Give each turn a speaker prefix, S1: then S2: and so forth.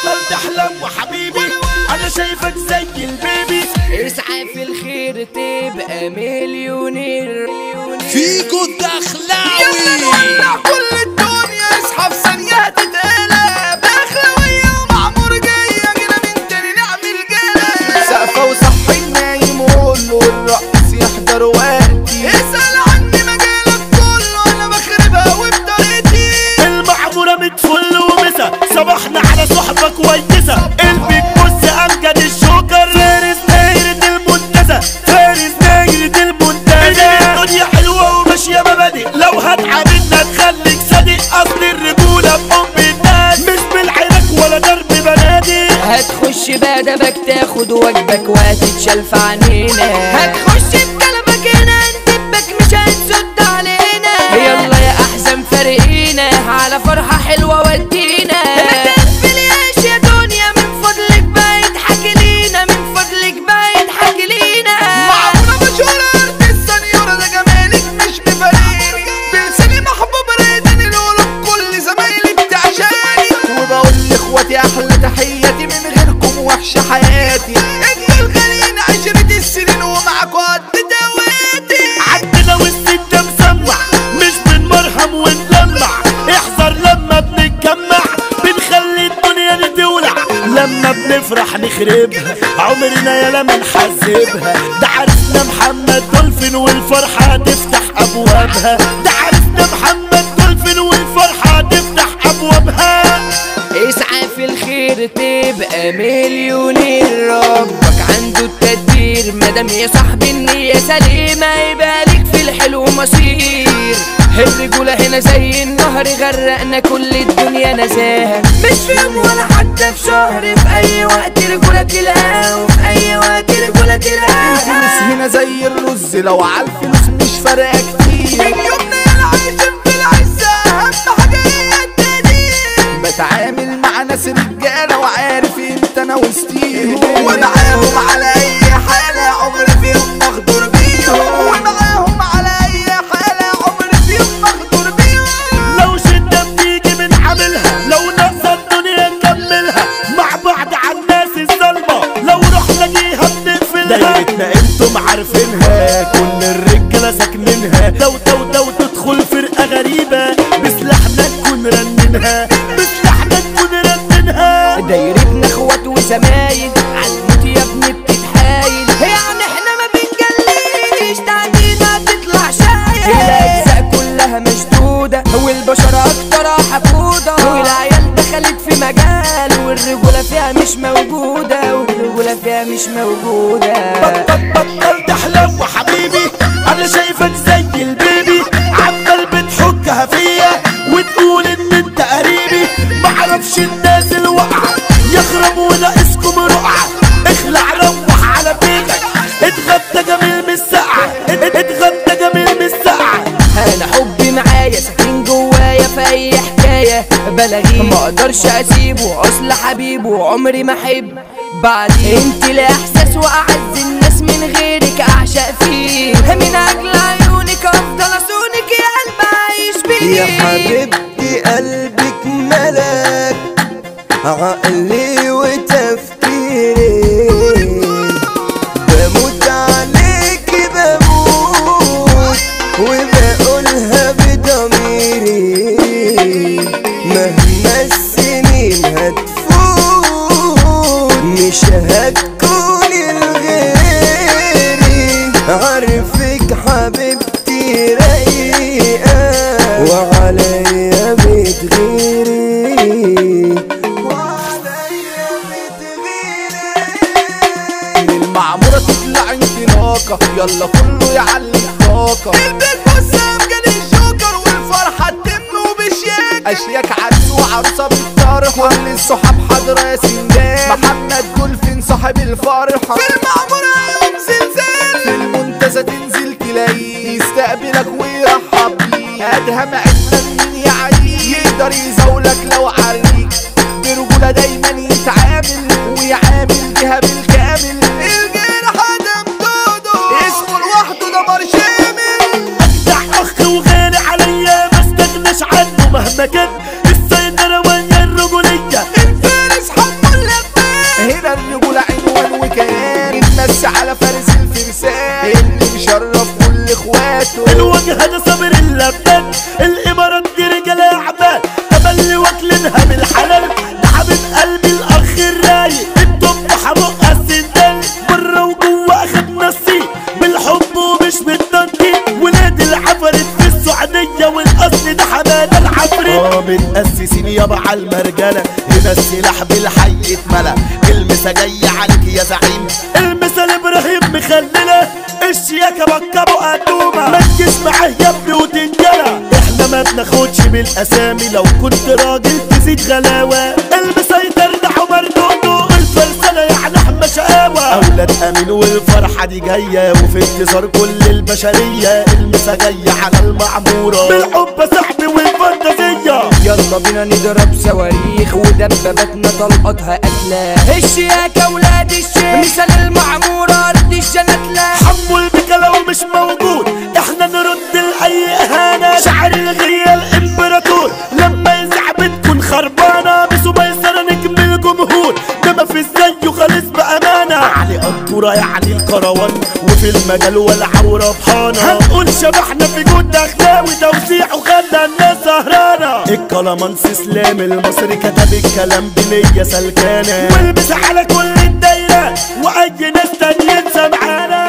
S1: بطل تحلم وحبيبي انا شايفك زي البيبي
S2: اسعى في الخير تبقى مليونير
S3: فيكو الدخلاوي
S1: ولع كل الدنيا اصحى في ثانية تتقلب دخلوية ومعمور جاية جينا من تاني نعمل جلب سقفة وصحي النايم وقول له الرقص يحضر وقتي اسأل عني مجالك كله انا بخربها وبطريقتي
S4: المعمورة متفل ومسا صباحنا على صحبة كويسة البيك بص أمجد الشوكر فارس دايرة المنتزه فارس دايرة المنتزه الدنيا حلوة وماشية مبادئ لو هتعاملنا تخليك صادق أصل الرجولة بحب الناس مش بالعراك ولا ضرب بنادق
S2: هتخش بادبك تاخد واجبك وهتتشال في عنينا هتخش بكلبك هنا ندبك مش هتسد علينا يلا يا احزان فارقينا على فرحة حلوة ودينا ما تقفلياش يا دنيا من فضلك بقى يضحك لينا من فضلك بقى يضحك لينا
S1: معمولة مشهورة ارض السنيورة ده جمالك مش مفارقني بلساني محبوب رايداني القلوب كل زمايلي بتعشاني وبقول لاخواتي احلى تحياتي من غيركم وحشة حياتي انتوا الغاليين عشرة السنين ومعاكوا قد دواتي
S4: عندنا والست مسمع مش بنمرهم ونلمع احذر لما بنتجمع بنخلي الدنيا دي تولع لما بنفرح نخربها عمرنا يا لما نحذبها ده عرسنا محمد دولفين والفرحة هتفتح أبوابها ده عرسنا محمد دولفين والفرحة هتفتح أبوابها
S2: اسعى في الخير تبقى مليونير ربك عنده التدبير مادام يا صاحبي النية سليمة يبقى ليك في الحلو مصير الرجولة هنا زي النهر غرقنا كل الدنيا نزاهة مش في يوم ولا حتى في شهر في أي وقت رجولة تلاقيها وفي أي وقت رجولة تلاقيها
S1: الفلوس هنا زي الرز لو عالفلوس مش فارقة كتير من يومنا يا عايشين في العزة أهم حاجة هي التقدير بتعامل مع ناس رجالة وعارف امتى أنا وسطيهم ومعاهم على أي حالة عمري فيهم مغدور بيهم ومعاهم على أي حالة عمري فيهم مغدور بيهم
S4: لو شدة بتيجي بنعملها لو نقصة الدنيا نكملها مع بعض على الناس الظلمة لو رحنا جيها بنقفلها دايرتنا انتم عارفينها كل الرجالة ساكنينها دو دو دو تدخل فرقة غريبة بسلاحنا نكون رننها بسلاحنا نكون رننها
S2: دايرتنا اخوات وزمايل عالموت يا ابني بتتحايل يعني احنا ما بنجليش تعدينا تطلع شايل الاجزاء كلها مشدودة والبشر اكتر حقودة والعيال دخلت في مجال والرجولة فيها مش موجودة والرجولة فيها مش موجودة
S4: بطل بطل تحلم وحبيبي انا شايفك زي البيبي عمال بتحكها فيا وتقول ان انت قريبي معرفش الناس الواقعة يخرب وناقصكم رقعة اخلع روح على بيتك اتغدى جميل من السقعة ات- اتغدى جميل من السقعة
S2: انا حبي معايا ساكن جوايا في اي حكايه بلاغيه ما اقدرش اسيبه اصل حبيبه عمري ما احب بعدين انت لاحساس واعز الناس من غيرك اعشق فيه من اجل عيونك افضل اصونك يا قلب اعيش بيه
S5: يا حبيبتي قلبك ملاك عقلي وتفكيري بموت عليك بموت وبقولها بضميري مهما السنين هتفوت مش هتكوني لغيري عارفك حبيبتي رايقة وعليا بتغيري وعليا بتغيري
S1: من المعمورة تطلع انطلاقة يلا كله يعلي الطاقة البيت بص امجد الجوكر والفرحة تتم وبشياكة اشياك عرس وعروسة بالطرح كل الصحاب حاضرة يا سندان محمد جولفين صاحب الفرحة في المعمورة يوم زلزال في المنتزه تنزل تلاقيه يستقبلك ويرحب بيك ادهم عدنا مين يعيش يقدر يزولك لو عريك برجولة دايما يتعامل ويعامل بيها بالكامل الجرح دم دودو اسمه لوحده دمر شامل
S4: اجدع اخ وغالي عليا ما استغناش عنه مهما كان السيطرة ويا الرجولية
S1: الفارس حب
S4: متأسسين يابا على المرجلة هنا السلاح بالحي اتملى المسا جاي عليك يا زعيم المسا لابراهيم مخللة الشياكة بكبوا قدومة ما تجيش معاه يا ابني وتنجلى احنا ما بناخدش بالاسامي لو كنت راجل تزيد غلاوة المسا يتردح ومردوده الفرسانة يعني احمى شقاوة اولاد امين والفرحة دي جاية وفي انتظار كل البشرية المسا جاية على المعمورة بالحب صاحبي والفانتازية
S2: يلا بينا نضرب صواريخ ودباباتنا طلقتها أكلة الشياكة ولاد الشيخ مثال المعمورة أرض الجنة
S4: حمو البكا لو مش موجود احنا نرد لأي اهانة شعر الغيال امبراطور لما يزعب تكون خربانة بسو ميسرة نجم الجمهور ده ما في زيه خالص بأمانة علي قطورة يعني الكروان وفي المجال والعورة بحانة هنقول شبحنا في جود اخلاوي توزيع وخلى الناس سهرانة الكلامانس اسلام المصري كتب الكلام بنية سلكانة والمس على كل الدايرة واي ناس تانيين سمعانة